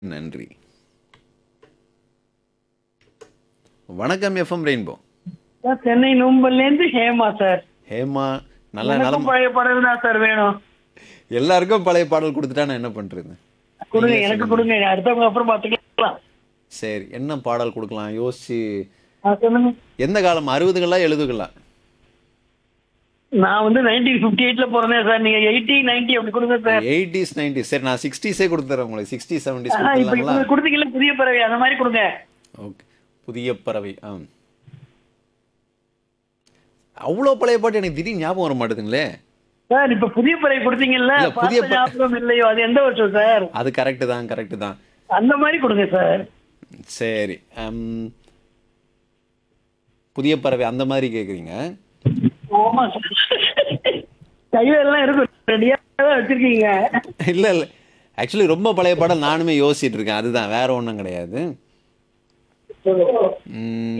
நன்றி வணக்கம் FM Rainbow sir Chennai நும்பல்லேருந்து ஹேமா சார் ஹேமா நல்ல எனக்கும் நலம் பழைய பாடல் தான் சார் வேணும் எல்லாருக்கும் பழைய பாடல் கொடுத்துட்டா நான் என்ன பண்றது கொடுங்க நீங்களே எனக்கு சொல்லுங்க. கொடுங்க அடுத்தவங்க அப்புறம் பார்த்துக்கலாம் சரி என்ன பாடல் கொடுக்கலாம் யோசிச்சு ஆ, சொல்லுங்க எந்த காலம் அறுபதுகளா எழுதுகளா நான் வந்து நைன்டீன் ஃபிஃப்டி எயிட்ல பிறந்தேன் சார் நீங்க எயிட்டி நைன்டி அப்படி கொடுங்க சார் எயிட்டிஸ் நைன்டிஸ் சரி நான் சிக்ஸ்டீஸே கொடுத்துறேன் உங்களுக்கு சிக்ஸ்டி செவன்டிஸ் ஆ, இப்ப கொடுத்துடலாங்களா இப்ப கொடுத்தீங்கல்ல புதிய பறவை அந்த மாதிரி கொடுங்க ஓகே புதிய பறவை ஆ அவ்வளோ பழைய பாட்டு எனக்கு திடீர்னு ஞாபகம் வர மாட்டேதுங்களே சார் இப்ப புதிய பறவை கொடுத்தீங்கல்ல இல்ல, புதிய பார்த்த ப- ஞாபகம் இல்லையோ அது எந்த வருஷம் சார் அது கரெக்டு தான் கரெக்டு தான் அந்த மாதிரி கொடுங்க சார் சரி அம், புதிய பறவை அந்த மாதிரி கேட்குறீங்க ஆமா சார் கையெல்லாம் இருக்கும் ரெடியா தான் வச்சிருக்கீங்க இல்லை இல்லை ஆக்சுவலி ரொம்ப பழைய பாடல் நானுமே யோசிச்சுட்டு இருக்கேன் அதுதான் வேற ஒன்றும் கிடையாது ம்,